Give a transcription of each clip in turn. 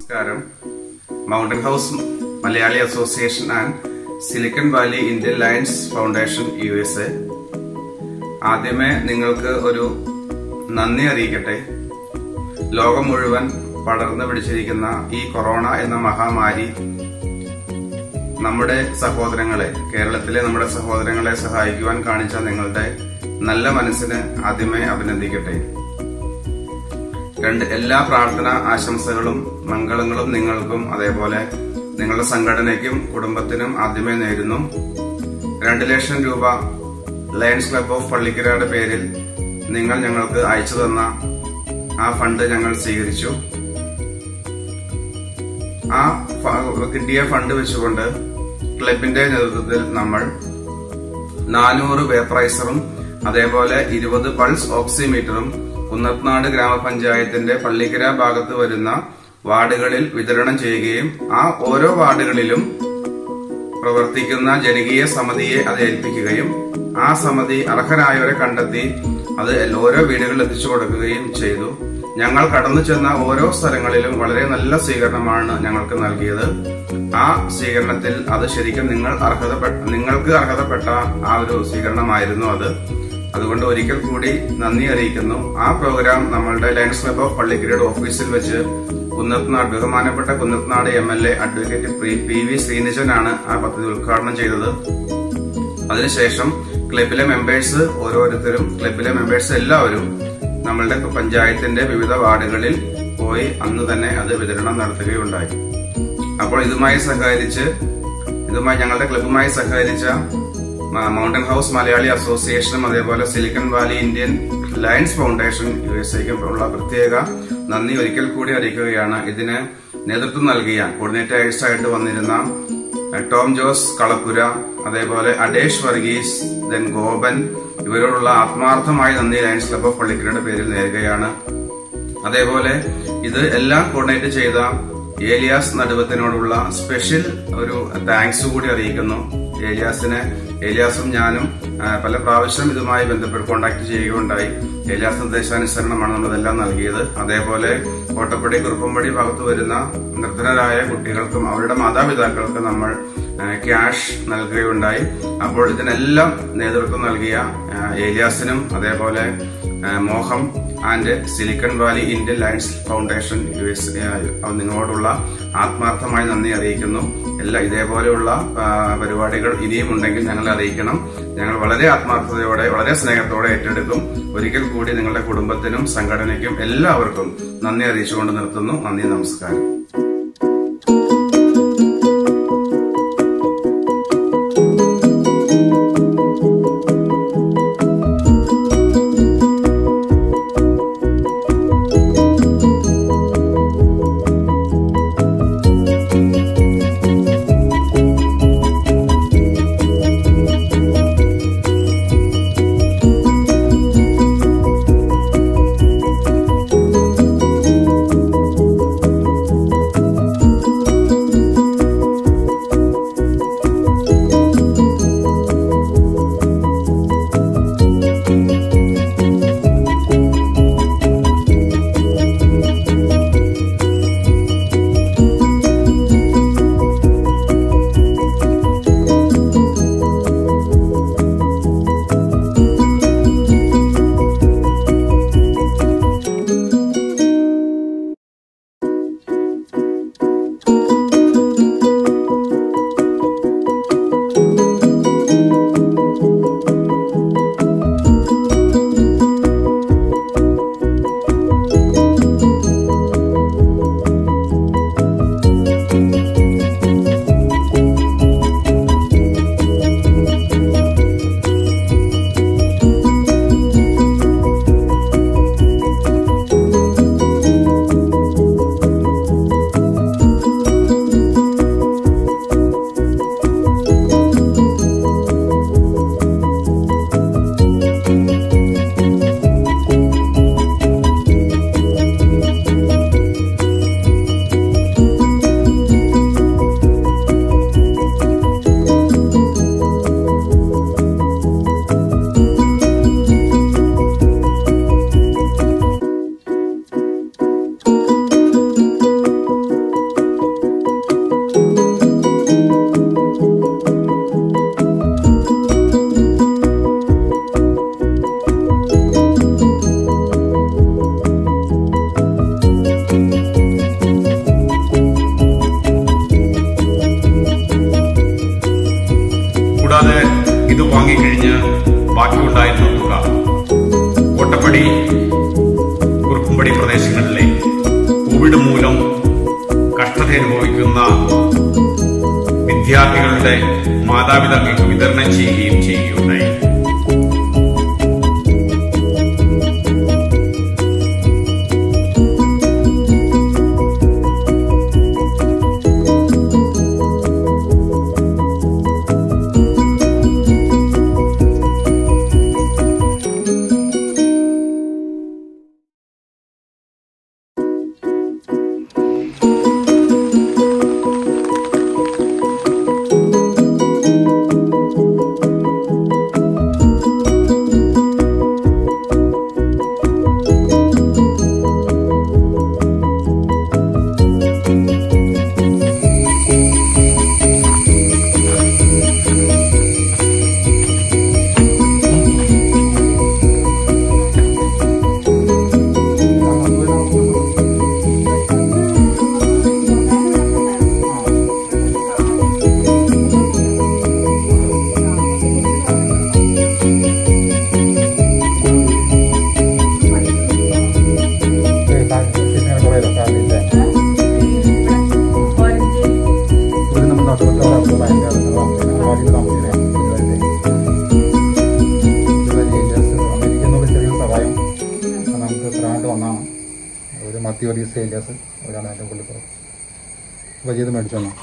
നമസ്കാരം Mountain House Malayali Association and Silicon Valley Indian Lions Foundation U S A ആദ്യമേ നിങ്ങൾക്ക് ഒരു നന്ദി അറിയിക്കട്ടെ ലോകം മുഴുവൻ പടർന്നു പിടിച്ചിരിക്കുന്ന ഈ കൊറോണ എന്ന മഹാമാരി നമ്മുടെ സഹോദരങ്ങളെ കേരളത്തിലെ നമ്മുടെ സഹോദരങ്ങളെ സഹായിക്കുവാൻ കാണിച്ച നിങ്ങളുടെ നല്ല മനസ്സിന് ആദ്യമേ അഭിനന്ദിക്കട്ടെ രണ്ട് എല്ലാ പ്രാർത്ഥന ആശംസകളും മംഗളങ്ങളും നിങ്ങൾക്കും അതേപോലെ നിങ്ങളുടെ സംഘടനയ്ക്കും കുടുംബത്തിനും ആദ്യമേ നേരുന്നു രണ്ട് ലക്ഷം രൂപ ലയൺസ് ക്ലബ് ഓഫ് പള്ളിക്കരയുടെ പേരിൽ നിങ്ങൾ ഞങ്ങൾക്ക് അയച്ചു തന്ന ആ ഫണ്ട് ഞങ്ങൾ സ്വീകരിച്ചു ആ ഫ- കിട്ടിയ ഫണ്ട് വെച്ചുകൊണ്ട് ക്ലബിന്റെ നേതൃത്വത്തിൽ നമ്മൾ നാനൂറ് വേപ്പറൈസറും അതേപോലെ ഇരുപത് പൾസ് ഓക്സിമീറ്ററും കുന്നത്നാട് ഗ്രാമപഞ്ചായത്തിന്റെ പള്ളിക്കര ഭാഗത്ത് വരുന്ന വാർഡുകളിൽ വിതരണം ചെയ്യുകയും ആ ഓരോ വാർഡുകളിലും പ്രവർത്തിക്കുന്ന ജനകീയ സമിതിയെ അത് ഏൽപ്പിക്കുകയും ആ സമിതി അർഹരായവരെ കണ്ടെത്തി അത് എൽ- ഓരോ വീടുകളിൽ എത്തിച്ചു കൊടുക്കുകയും ചെയ്തു ഞങ്ങൾ കടന്നു ചെന്ന ഓരോ സ്ഥലങ്ങളിലും വളരെ നല്ല സ്വീകരണമാണ് ഞങ്ങൾക്ക് നൽകിയത് ആ സ്വീകരണത്തിൽ അത് ശരിക്കും നിങ്ങൾ അർഹതപ്പെട്ട നിങ്ങൾക്ക് അർഹതപ്പെട്ട ആ ഒരു സ്വീകരണമായിരുന്നു അത് അതുകൊണ്ട് ഒരിക്കൽ കൂടി നന്ദി അറിയിക്കുന്നു ആ പ്രോഗ്രാം നമ്മളുടെ ലയൺസ് ക്ലബ് ഓഫ് പള്ളിക്കരയുടെ ഓഫീസിൽ വെച്ച് കുന്നത്നാട് ബഹുമാനപ്പെട്ട Kunnathunad M L A advocate P- P V ശ്രീനിജനാണ് ആ പദ്ധതി ഉദ്ഘാടനം ചെയ്തത് അതിനുശേഷം ക്ലബിലെ മെമ്പേഴ്സ് ഓരോരുത്തരും ക്ലബിലെ മെമ്പേഴ്സ് എല്ലാവരും നമ്മളുടെ പഞ്ചായത്തിന്റെ വിവിധ വാർഡുകളിൽ പോയി അന്ന് തന്നെ അത് വിതരണം നടത്തുകയുണ്ടായി അപ്പോൾ ഇതുമായി സഹകരിച്ച് ഇതുമായി ഞങ്ങളുടെ ക്ലബുമായി സഹകരിച്ച മ- മൗണ്ടൻ ഹൗസ് മലയാളി അസോസിയേഷനും അതേപോലെ Silicon Valley Indian Lions Foundation U S ഐക്കും ഉള്ള പ്രത്യേക നന്ദി ഒരിക്കൽ കൂടി അറിയിക്കുകയാണ് ഇതിന് നേതൃത്വം നൽകിയ കോർഡിനേറ്റേഴ്സ് ആയിട്ട് വന്നിരുന്ന എഹ്, ടോം ജോസ് കളപ്പുര അതേപോലെ അഡേഷ് വർഗീസ് ദെൻ ഗോപൻ ഇവരോടുള്ള ആത്മാർത്ഥമായ നന്ദി ലയൺസ് ക്ലബ് ഓഫ് പള്ളിക്കരയുടെ പേരിൽ നേരുകയാണ് അതേപോലെ ഇത് എല്ലാം കോർഡിനേറ്റ് ചെയ്ത ഏലിയാസ് നടുവത്തിനോടുള്ള സ്പെഷ്യൽ ഒരു താങ്ക്സ് കൂടി അറിയിക്കുന്നു ഏലിയാസിനെ ഏലിയാസും ഞാനും ആ, പല പ്രാവശ്യം ഇതുമായി ബന്ധപ്പെട്ട് കോൺടാക്ട് ചെയ്യുകയുണ്ടായി ഏലിയാസ് നിർദ്ദേശാനുസരണമാണ് നമ്മളിതെല്ലാം നൽകിയത് അതേപോലെ കോട്ടപ്പടി കുറുപ്പമ്പടി ഭാഗത്ത് വരുന്ന നിർധനരായ കുട്ടികൾക്കും അവരുടെ മാതാപിതാക്കൾക്കും നമ്മൾ ആ, ക്യാഷ് നൽകുകയുണ്ടായി അപ്പോൾ ഇതിനെല്ലാം നേതൃത്വം നൽകിയ ആ, ഏലിയാസിനും അതേപോലെ ആ, Moham and Silicon Valley Indian Lions Foundation U S നിങ്ങളോടുള്ള ആത്മാർത്ഥമായി നന്ദി അറിയിക്കുന്നു എല്ലാ ഇതേപോലെയുള്ള ആ, പരിപാടികൾ ഇനിയും ഉണ്ടെങ്കിൽ ഞങ്ങളെ അറിയിക്കണം ഞങ്ങൾ വളരെ ആത്മാർത്ഥതയോടെ വളരെ സ്നേഹത്തോടെ ഏറ്റെടുക്കും ഒരിക്കൽ കൂടി നിങ്ങളുടെ കുടുംബത്തിനും സംഘടനയ്ക്കും എല്ലാവർക്കും നന്ദി അറിയിച്ചുകൊണ്ട് നിർത്തുന്നു നന്ദി നമസ്കാരം കുട്ടികളുടെ മാതാപിതാക്കൾക്ക് വിതരണം ചെയ്യുകയും ചെയ്യുകയുണ്ടായി ഒരു മത്തി വർഗീസ് ഏലിയാസ് ഒരാണ് അതിൻ്റെ പുള്ളി അപ്പോൾ ചെയ്ത് മേടിച്ചു വന്നു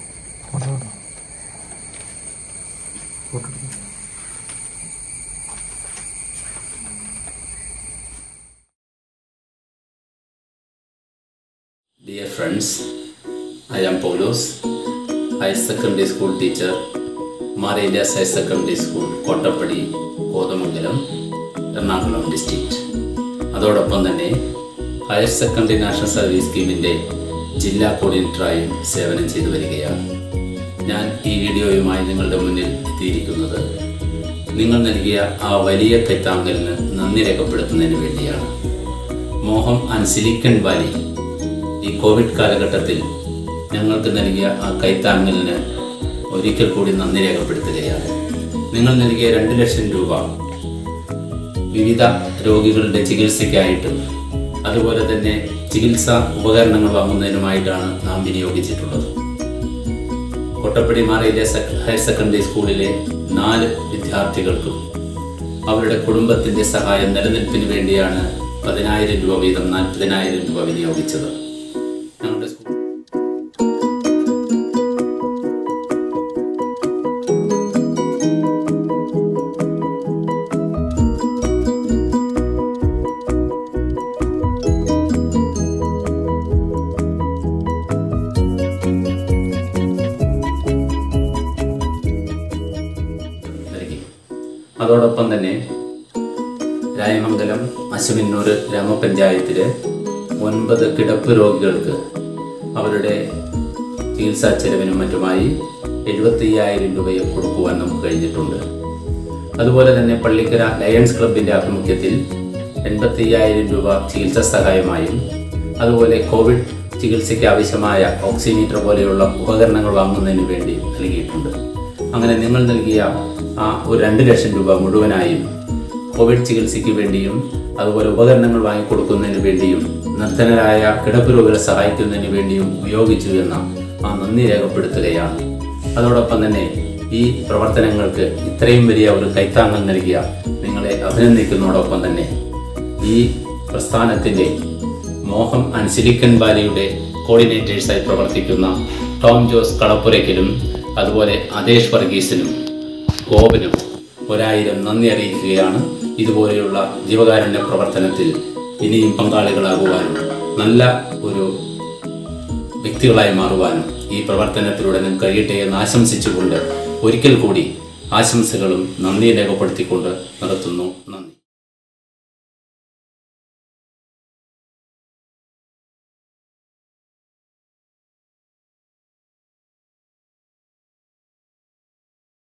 Dear friends, I am Paulos, higher secondary school teacher, Marias High Secondary School, Kottappady Kothamangalam Ernakulam district അതോടൊപ്പം തന്നെ ഹയർ സെക്കൻഡറി നാഷണൽ സർവീസ് സ്കീമിൻ്റെ ജില്ലാ കോർഡിനേറ്ററായും സേവനം ചെയ്തു വരികയാണ് ഞാൻ ഈ വീഡിയോയുമായി നിങ്ങളുടെ മുന്നിൽ എത്തിയിരിക്കുന്നത് നിങ്ങൾ നൽകിയ ആ വലിയ കൈത്താങ്കലിന് നന്ദി രേഖപ്പെടുത്തുന്നതിന് വേണ്ടിയാണ് മോഹം ആൻഡ് സിലിക്കൺ വാലി ഈ കോവിഡ് കാലഘട്ടത്തിൽ ഞങ്ങൾക്ക് നൽകിയ ആ കൈത്താങ്ങലിന് ഒരിക്കൽ കൂടി നന്ദി രേഖപ്പെടുത്തുകയാണ് നിങ്ങൾ നൽകിയ രണ്ട് ലക്ഷം രൂപ വിവിധ രോഗികളുടെ ചികിത്സയ്ക്കായിട്ടും അതുപോലെ തന്നെ ചികിത്സാ ഉപകരണങ്ങൾ വാങ്ങുന്നതിനുമായിട്ടാണ് നാം വിനിയോഗിച്ചിട്ടുള്ളത് കൊട്ടപ്പടി മാറയിലെ സെക്- ഹയർ സെക്കൻഡറി സ്കൂളിലെ നാല് വിദ്യാർത്ഥികൾക്കും അവരുടെ കുടുംബത്തിന്റെ സഹായം നിലനിൽപ്പിന് വേണ്ടിയാണ് പതിനായിരം രൂപ വീതം നാൽപ്പതിനായിരം രൂപ വിനിയോഗിച്ചത് ഞങ്ങളുടെ സ്കൂൾ നൽകി അതോടൊപ്പം തന്നെ രായമംഗലം അശ്വിനൂർ ഗ്രാമപഞ്ചായത്തിലെ ഒൻപത് കിടപ്പ് രോഗികൾക്ക് അവരുടെ ചികിത്സാ ചെലവിനും മറ്റുമായി എഴുപത്തി അയ്യായിരം രൂപയെ കൊടുക്കുവാൻ നമുക്ക് കഴിഞ്ഞിട്ടുണ്ട് അതുപോലെ തന്നെ പള്ളിക്കര ലയൺസ് ക്ലബിന്റെ ആഭിമുഖ്യത്തിൽ എൺപത്തി അയ്യായിരം രൂപ ചികിത്സാ സഹായമായും അതുപോലെ കോവിഡ് ചികിത്സയ്ക്ക് ആവശ്യമായ ഓക്സിമീറ്റർ പോലെയുള്ള ഉപകരണങ്ങൾ വാങ്ങുന്നതിന് വേണ്ടി നൽകിയിട്ടുണ്ട് അങ്ങനെ നിങ്ങൾ നൽകിയ ആ ഒരു രണ്ട് ലക്ഷം രൂപ മുഴുവനായും കോവിഡ് ചികിത്സയ്ക്ക് വേണ്ടിയും അതുപോലെ ഉപകരണങ്ങൾ വാങ്ങിക്കൊടുക്കുന്നതിന് വേണ്ടിയും നിർധനരായ കിടപ്പ് രോഗികളെ സഹായിക്കുന്നതിന് വേണ്ടിയും ഉപയോഗിച്ചു എന്ന ആ നന്ദി രേഖപ്പെടുത്തുകയാണ് അതോടൊപ്പം തന്നെ ഈ പ്രവർത്തനങ്ങൾക്ക് ഇത്രയും വലിയ ഒരു കൈത്താങ്ങൽ നൽകിയ നിങ്ങളെ അഭിനന്ദിക്കുന്നതോടൊപ്പം തന്നെ ഈ പ്രസ്ഥാനത്തിന്റെ മോഹം ആൻഡ് സിലിക്കൺ വാലിയുടെ കോർഡിനേറ്റേഴ്സായി പ്രവർത്തിക്കുന്ന ടോം ജോസ് കളപ്പുരയ്ക്കലും അതുപോലെ അതേഷ് വർഗീസിനും ഗോപനും ഒരായിരം നന്ദി അറിയിക്കുകയാണ് ഇതുപോലെയുള്ള ജീവകാരുണ്യ പ്രവർത്തനത്തിൽ ഇനിയും പങ്കാളികളാകുവാനും നല്ല ഒരു വ്യക്തികളായി മാറുവാനും ഈ പ്രവർത്തനത്തിലൂടെ നിങ്ങൾക്ക് കഴിയട്ടെ എന്ന് ആശംസിച്ചുകൊണ്ട് ഒരിക്കൽ കൂടി ആശംസകളും നന്ദിയും രേഖപ്പെടുത്തിക്കൊണ്ട് നിർത്തുന്നു